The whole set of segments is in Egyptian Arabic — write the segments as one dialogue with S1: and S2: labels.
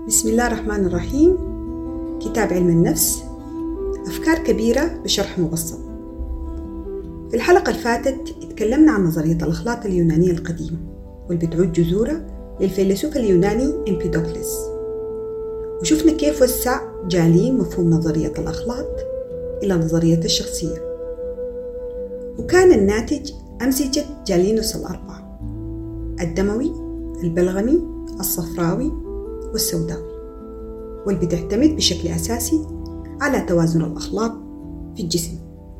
S1: بسم الله الرحمن الرحيم كتاب علم النفس أفكار كبيرة بشرح مبسط في الحلقة الفاتت اتكلمنا عن نظرية الأخلاط اليونانية القديمة واللي بتعود جذورها للفيلسوف اليوناني إمبيدوكلس وشفنا كيف وسع جالين مفهوم نظرية الأخلاط إلى نظرية الشخصية وكان الناتج أمزجة جالينوس الأربعة الدموي البلغمي الصفراوي والسوداوي واللي بتعتمد بشكل أساسي على توازن الأخلاط في الجسم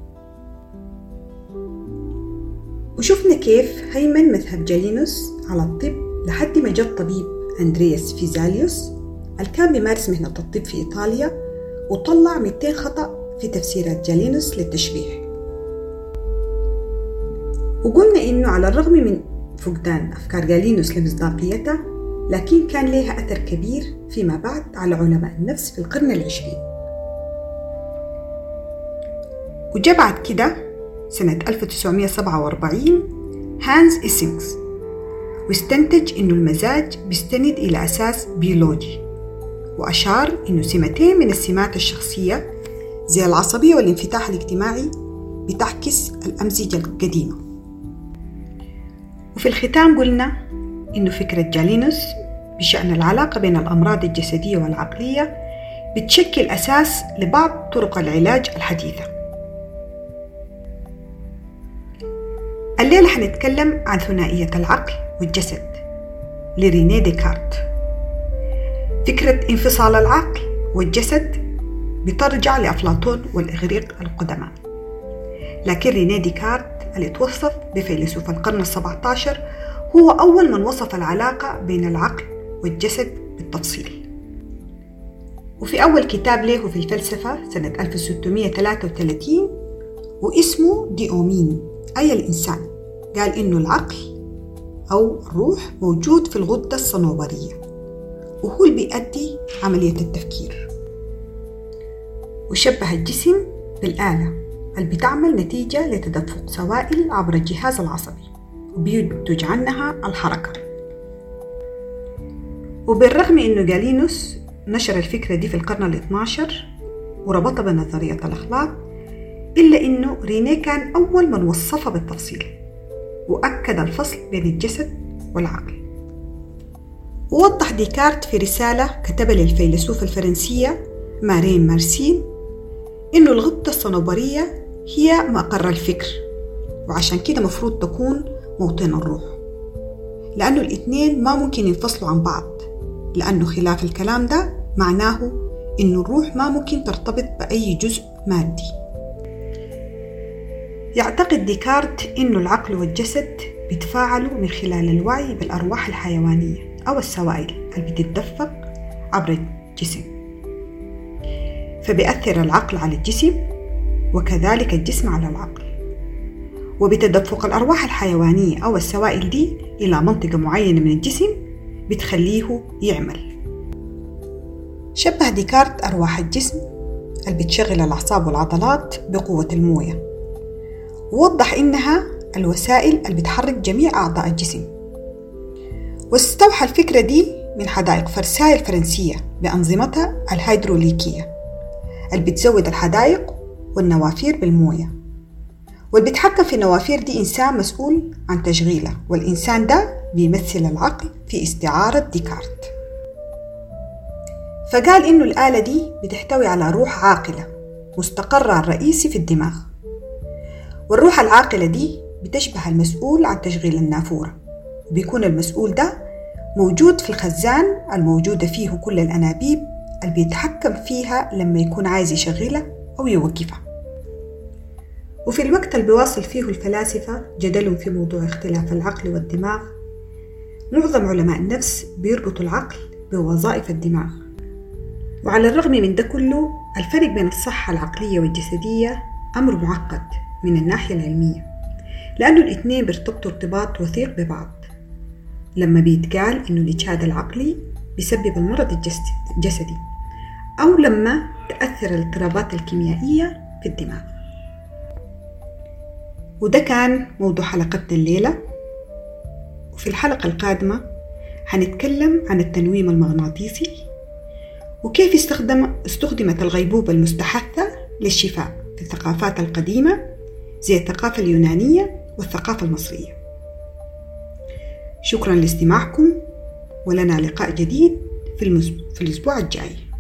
S1: وشفنا كيف هيمن مذهب جالينوس على الطب لحد ما جاء الطبيب أندرياس فيزاليوس اللي كان بيمارس مهنة الطب في إيطاليا وطلع 200 خطأ في تفسيرات جالينوس للتشبيح وقلنا إنه على الرغم من فقدان أفكار جالينوس لمصداقيتها لكن كان لها أثر كبير فيما بعد على علماء النفس في القرن العشرين وجاء بعد كده سنة 1947 هانز إيسينغز واستنتج إنه المزاج بيستند إلى أساس بيولوجي وأشار إنه سمتين من السمات الشخصية زي العصبية والانفتاح الاجتماعي بتعكس الأمزجة القديمة وفي الختام قلنا إنه فكرة جالينوس بشأن العلاقة بين الأمراض الجسدية والعقلية بتشكل أساس لبعض طرق العلاج الحديثة الليلة حنتكلم عن ثنائية العقل والجسد لرينيه ديكارت فكرة انفصال العقل والجسد بترجع لأفلاطون والإغريق القدماء لكن رينيه ديكارت اللي توصف بفيلسوف القرن السبعة عشر هو أول من وصف العلاقة بين العقل والجسد بالتفصيل وفي أول كتاب له في الفلسفة سنة 1633 واسمه ديومين أي الإنسان قال إنه العقل أو الروح موجود في الغدة الصنوبرية وهو اللي بيؤدي عملية التفكير وشبه الجسم بالآلة اللي بتعمل نتيجة لتدفق سوائل عبر الجهاز العصبي وبينتج عنها الحركة وبالرغم إنه جالينوس نشر الفكرة دي في القرن ال 12 وربطها بنظرية الأخلاق إلا إنه رينيه كان أول من وصفها بالتفصيل وأكد الفصل بين الجسد والعقل ووضح ديكارت في رسالة كتبها للفيلسوفة الفرنسية مارين مارسين إنه الغدة الصنوبرية هي مقر الفكر وعشان كده مفروض تكون موطن الروح لأنه الاثنين ما ممكن ينفصلوا عن بعض لأنه خلاف الكلام ده معناه إنه الروح ما ممكن ترتبط بأي جزء مادي يعتقد ديكارت إنه العقل والجسد بيتفاعلوا من خلال الوعي بالأرواح الحيوانية أو السوائل اللي بتتدفق عبر الجسم فبيأثر العقل على الجسم وكذلك الجسم على العقل وبتدفق الأرواح الحيوانية أو السوائل دي إلى منطقة معينة من الجسم بتخليه يعمل شبه ديكارت أرواح الجسم اللي بتشغل الأعصاب والعضلات بقوة الموية ووضح إنها الوسائل اللي بتحرك جميع أعضاء الجسم واستوحى الفكرة دي من حدائق فرساي الفرنسية بأنظمتها الهيدروليكية اللي بتزود الحدائق والنوافير بالمويه واللي بيتحكم في النوافير دي إنسان مسؤول عن تشغيلها والإنسان ده بيمثل العقل في استعارة ديكارت فقال إنه الآلة دي بتحتوي على روح عاقلة مستقرها الرئيسي في الدماغ والروح العاقلة دي بتشبه المسؤول عن تشغيل النافورة وبيكون المسؤول ده موجود في الخزان الموجودة فيه كل الأنابيب اللي بيتحكم فيها لما يكون عايز يشغلها أو يوقفها وفي الوقت اللي بيواصل فيه الفلاسفة جدلهم في موضوع اختلاف العقل والدماغ معظم علماء النفس بيربطوا العقل بوظائف الدماغ وعلى الرغم من ده كله الفرق بين الصحة العقلية والجسدية أمر معقد من الناحية العلمية لأنه الاثنين بيرتبطوا ارتباط وثيق ببعض لما بيتقال إنه الإجهاد العقلي بيسبب المرض الجسدي أو لما تأثر الاضطرابات الكيميائية في الدماغ وده كان موضوع حلقتنا الليلة وفي الحلقة القادمة هنتكلم عن التنويم المغناطيسي وكيف استخدم استخدمت الغيبوبة المستحثة للشفاء في الثقافات القديمة زي الثقافة اليونانية والثقافة المصرية شكرا لاستماعكم ولنا لقاء جديد في, المز... في الأسبوع الجاي